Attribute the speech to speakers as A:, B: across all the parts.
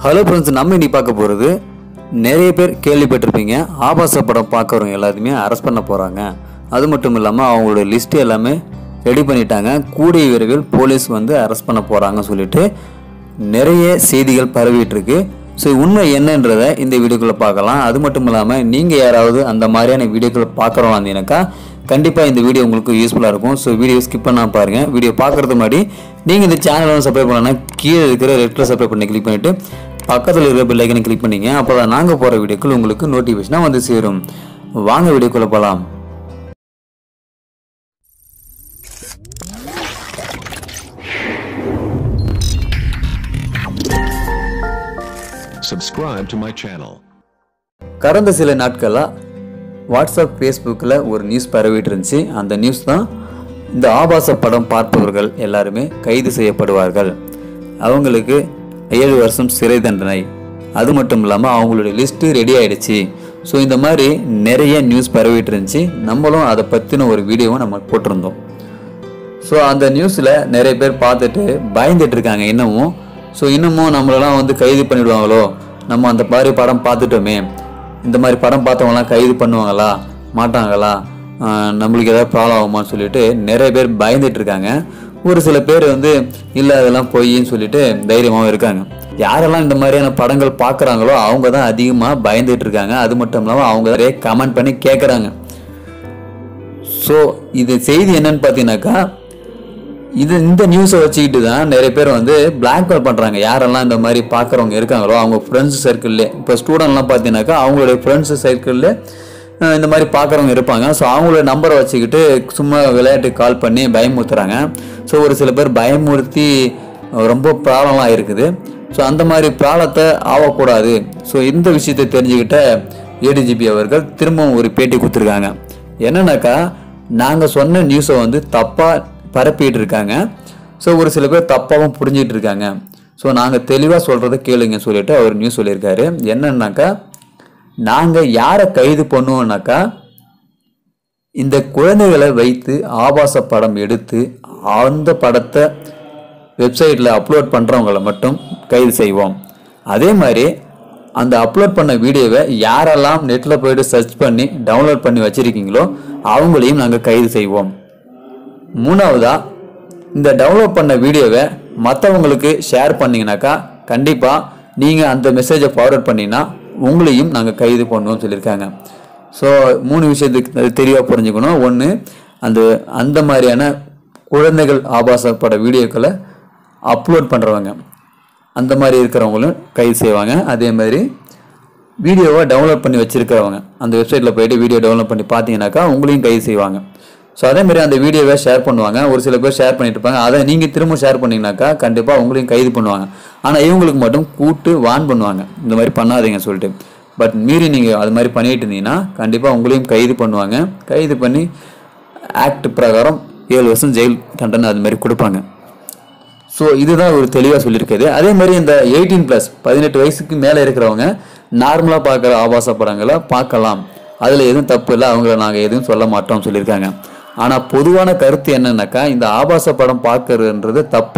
A: Hello friends நம்ம இன்னைக்கு பார்க்க போகிறது நிறைய பேர் கேள்விப்பட்டிருப்பீங்க ஆபாச படம் பார்க்குறவங்க எல்லாத்தையுமே அரெஸ்ட் பண்ண போகிறாங்க அது மட்டும் இல்லாமல் அவங்களோட லிஸ்ட் எல்லாமே ரெடி பண்ணிட்டாங்க கூடிய விரைவில் போலீஸ் வந்து அரெஸ்ட் பண்ண போகிறாங்கன்னு சொல்லிட்டு நிறைய செய்திகள் பரவிட்டு இருக்கு ஸோ உண்மை என்னன்றதை இந்த வீடியோக்குள்ளே பார்க்கலாம் அது மட்டும் இல்லாமல் நீங்கள் யாராவது அந்த மாதிரியான வீடியோக்களை பார்க்குறோம் வந்தீங்கன்னாக்கா கண்டிப்பாக இந்த வீடியோ உங்களுக்கு யூஸ்ஃபுல்லாக இருக்கும் ஸோ வீடியோ ஸ்கிப் பண்ணாம பாருங்கள் வீடியோ பார்க்குறதுக்கு முன்னாடி நீங்கள் இந்த சேனலை வந்து சப்ஸ்கிரைப் பண்ணலாம் கீழே இருக்கிற ரெட்டில் சப்ஸ்கிரைப் பண்ணி கிளிக் பண்ணிவிட்டு பக்கத்தில் இருக்கிற பெல் ஐக்கனை கிளிக் பண்ணிங்க அப்போ தான் நாங்கள் போகிற வீடியோக்கள் உங்களுக்கு நோட்டிஃபிகேஷனாக வந்து சேரும் வாங்க வீடியோக்குள்ளே போகலாம்
B: Subscribe to my channel.
A: கடந்த சில நாட்களாக வாட்ஸ்அப் ஃபேஸ்புக்கில் ஒரு நியூஸ் பரவிட்டு இருந்துச்சு அந்த நியூஸ் தான் இந்த ஆபாச படம் பார்ப்பவர்கள் எல்லாருமே கைது செய்யப்படுவார்கள் அவங்களுக்கு ஏழு வருஷம் சிறை தண்டனை அது மட்டும் இல்லாமல் அவங்களுடைய லிஸ்ட்டு ரெடி ஆயிடுச்சு ஸோ இந்த மாதிரி நிறைய நியூஸ் பரவிட்டு இருந்துச்சு நம்மளும் அதை பற்றின ஒரு வீடியோவும் நம்ம போட்டிருந்தோம் ஸோ அந்த நியூஸில் நிறைய பேர் பார்த்துட்டு பயந்துட்டு இருக்காங்க இன்னமும் ஸோ இன்னமும் நம்மளெல்லாம் வந்து கைது பண்ணிடுவாங்களோ நம்ம அந்த மாதிரி படம் பார்த்துட்டோமே இந்த மாதிரி படம் பார்த்தவங்களாம் கைது பண்ணுவாங்களா மாட்டாங்களா ஆஹ் நம்மளுக்கு ஏதாவது ப்ராப்ளம் ஆகுமான்னு சொல்லிட்டு நிறைய பேர் பயந்துட்டு இருக்காங்க ஒரு சில பேர் வந்து இல்லை அதெல்லாம் பொய்ன்னு சொல்லிட்டு தைரியமாகவும் இருக்காங்க யாரெல்லாம் இந்த மாதிரியான படங்கள் பார்க்குறாங்களோ அவங்க தான் அதிகமாக பயந்துட்டு இருக்காங்க அது மட்டும் இல்லாமல் அவங்க நிறைய கமெண்ட் பண்ணி கேட்குறாங்க ஸோ இது செய்தி என்னன்னு பார்த்தீங்கன்னாக்கா இது இந்த நியூஸை வச்சுக்கிட்டு தான் நிறைய பேர் வந்து பிளாக்மெயில் பண்ணுறாங்க யாரெல்லாம் இந்த மாதிரி பார்க்குறவங்க இருக்காங்களோ அவங்க ஃப்ரெண்ட்ஸ் சர்க்கிள்லே இப்போ ஸ்டூடெண்ட்லாம் பார்த்தீங்கன்னாக்கா அவங்களுடைய ஃப்ரெண்ட்ஸ் சர்க்கிளில் இந்த மாதிரி பார்க்குறவங்க இருப்பாங்க ஸோ அவங்களோட நம்பரை வச்சுக்கிட்டு சும்மா விளையாட்டுக்கு கால் பண்ணி பயமுறுத்துறாங்க ஸோ ஒரு சில பேர் பயமுறுத்தி ரொம்ப ப்ராப்ளம்லாம் இருக்குது ஸோ அந்த மாதிரி ப்ராப்ளத்தை ஆகக்கூடாது ஸோ இந்த விஷயத்தை தெரிஞ்சுக்கிட்ட ஏடிஜிபி அவர்கள் திரும்பவும் ஒரு பேட்டி கொடுத்துருக்காங்க என்னன்னாக்கா நாங்கள் சொன்ன நியூஸை வந்து தப்பாக பரப்பிட்டு இருக்காங்க ஸோ ஒரு சில பேர் தப்பாகவும் புரிஞ்சிட்டு இருக்காங்க ஸோ நாங்கள் தெளிவாக சொல்கிறத கேளுங்க சொல்லிட்டு அவர் நியூஸ் சொல்லியிருக்காரு என்னன்னாக்கா நாங்கள் யாரை கைது பண்ணுவோம்னாக்கா இந்த குழந்தைகளை வைத்து ஆபாச படம் எடுத்து அந்த படத்தை வெப்சைட்டில் அப்லோட் பண்ணுறவங்கள மட்டும் கைது செய்வோம் அதே மாதிரி அந்த அப்லோட் பண்ண வீடியோவை யாரெல்லாம் நெட்டில் போயிட்டு சர்ச் பண்ணி டவுன்லோட் பண்ணி வச்சுருக்கீங்களோ அவங்களையும் நாங்கள் கைது செய்வோம் மூணாவதா இந்த டவுன்லோட் பண்ண வீடியோவை மற்றவங்களுக்கு ஷேர் பண்ணீங்கன்னாக்கா கண்டிப்பாக நீங்கள் அந்த மெசேஜை ஃபார்வர்ட் பண்ணீங்கன்னா உங்களையும் நாங்கள் கைது பண்ணுவோம் சொல்லியிருக்காங்க ஸோ மூணு விஷயத்துக்கு அது தெளிவாக புரிஞ்சுக்கணும் ஒன்று அந்த அந்த மாதிரியான குழந்தைகள் ஆபாசப்பட வீடியோக்களை அப்லோட் பண்ணுறவங்க அந்த மாதிரி இருக்கிறவங்களும் கைது செய்வாங்க அதே மாதிரி வீடியோவை டவுன்லோட் பண்ணி வச்சிருக்கிறவங்க அந்த வெப்சைட்டில் போயிட்டு வீடியோ டவுன்லோட் பண்ணி பார்த்தீங்கன்னாக்கா உங்களையும் கைது செய்வாங்க ஸோ அதே மாதிரி அந்த வீடியோவை ஷேர் பண்ணுவாங்க ஒரு சில பேர் ஷேர் பண்ணிட்டு இருப்பாங்க அதை நீங்கள் திரும்ப ஷேர் பண்ணீங்கன்னாக்கா கண்டிப்பாக உங்களையும் கைது பண்ணுவாங்க ஆனால் இவங்களுக்கு மட்டும் கூட்டு வான் பண்ணுவாங்க இந்த மாதிரி பண்ணாதீங்க சொல்லிட்டு பட் மீறி நீங்கள் அது மாதிரி பண்ணிட்டு இருந்தீங்கன்னா கண்டிப்பாக உங்களையும் கைது பண்ணுவாங்க கைது பண்ணி ஆக்ட் பிரகாரம் ஏழு வருஷம் ஜெயில் தண்டனை அது மாதிரி கொடுப்பாங்க ஸோ இதுதான் ஒரு தெளிவாக சொல்லியிருக்காது அதே மாதிரி இந்த எயிட்டீன் ப்ளஸ் பதினெட்டு வயசுக்கு மேலே இருக்கிறவங்க நார்மலாக பார்க்குற ஆபாச படங்களை பார்க்கலாம் அதில் எதுவும் தப்பு இல்லை அவங்கள நாங்கள் எதுவும் சொல்ல மாட்டோம் சொல்லியிருக்காங்க ஆனால் பொதுவான கருத்து என்னன்னாக்கா இந்த ஆபாச படம் பார்க்கறதுன்றது தப்பு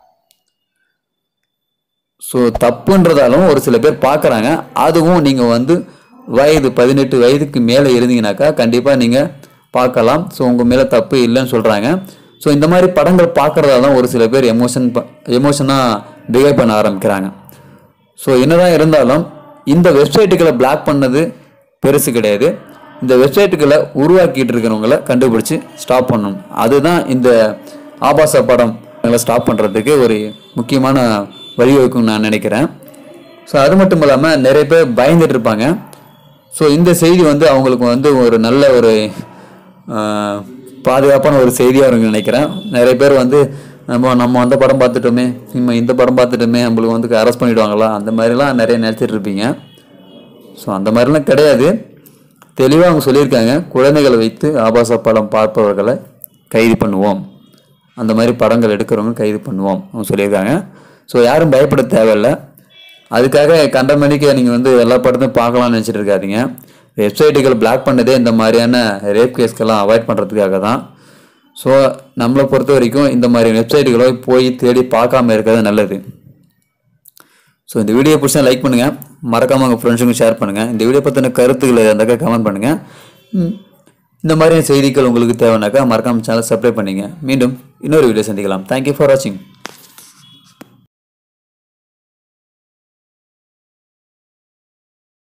A: ஸோ தப்புன்றதாலும் ஒரு சில பேர் பார்க்குறாங்க அதுவும் நீங்கள் வந்து வயது பதினெட்டு வயதுக்கு மேலே இருந்தீங்கன்னாக்கா கண்டிப்பாக நீங்கள் பார்க்கலாம் ஸோ உங்கள் மேலே தப்பு இல்லைன்னு சொல்கிறாங்க ஸோ இந்த மாதிரி படங்கள் பார்க்குறதால தான் ஒரு சில பேர் எமோஷன் எமோஷனாக பிஹேவ் பண்ண ஆரம்பிக்கிறாங்க ஸோ என்னதான் இருந்தாலும் இந்த வெப்சைட்டுகளை பிளாக் பண்ணது பெருசு கிடையாது இந்த வெப்சைட்டுகளை உருவாக்கிட்டு இருக்கிறவங்கள கண்டுபிடிச்சி ஸ்டாப் பண்ணணும் அதுதான் இந்த ஆபாச படம் ஸ்டாப் பண்ணுறதுக்கு ஒரு முக்கியமான வழிவகுக்கும் நான் நினைக்கிறேன் ஸோ அது மட்டும் இல்லாமல் நிறைய பேர் பயந்துட்டு இருப்பாங்க ஸோ இந்த செய்தி வந்து அவங்களுக்கு வந்து ஒரு நல்ல ஒரு ஆஹ், பாதுகாப்பான ஒரு செய்தியாக இருக்கும்னு நினைக்கிறேன் நிறைய பேர் வந்து நம்ம நம்ம அந்த படம் பார்த்துட்டோமே நம்ம இந்த படம் பார்த்துட்டோமே நம்மளுக்கு வந்து அரெஸ்ட் பண்ணிடுவாங்களா அந்த மாதிரிலாம் நிறைய நினச்சிட்டு இருப்பீங்க ஸோ அந்த மாதிரிலாம் கிடையாது தெளிவாக அவங்க சொல்லியிருக்காங்க குழந்தைகளை வைத்து ஆபாச படம் பார்ப்பவர்களை கைது பண்ணுவோம் அந்த மாதிரி படங்கள் எடுக்கிறவங்க கைது பண்ணுவோம் அவங்க சொல்லியிருக்காங்க ஸோ யாரும் பயப்பட தேவையில்லை அதுக்காக கண்ட மணிக்கு நீங்கள் வந்து எல்லா படத்தையும் பார்க்கலாம்னு நினச்சிட்டு இருக்காதீங்க வெப்சைட்டுகள் பிளாக் பண்ணதே இந்த மாதிரியான ரேப் கேஸ்க்கெல்லாம் அவாய்ட் பண்ணுறதுக்காக தான் ஸோ நம்மளை பொறுத்த வரைக்கும் இந்த மாதிரி வெப்சைட்டுகளை போய் தேடி பார்க்காம இருக்கிறது நல்லது ஸோ இந்த வீடியோ பிடிச்சா லைக் பண்ணுங்கள் மறக்காமல் உங்கள் ஃப்ரெண்ட்ஸுக்கும் ஷேர் பண்ணுங்கள் இந்த வீடியோ பற்றின கருத்துக்களை இருந்தாக்கா கமெண்ட் பண்ணுங்கள் ம், இந்த மாதிரியான செய்திகள் உங்களுக்கு தேவைனாக்கா மறக்காமல் சேனல் சப்ஸ்கிரைப் பண்ணிங்க மீண்டும் இன்னொரு வீடியோ சந்திக்கலாம் தேங்க்யூ ஃபார் வாட்சிங்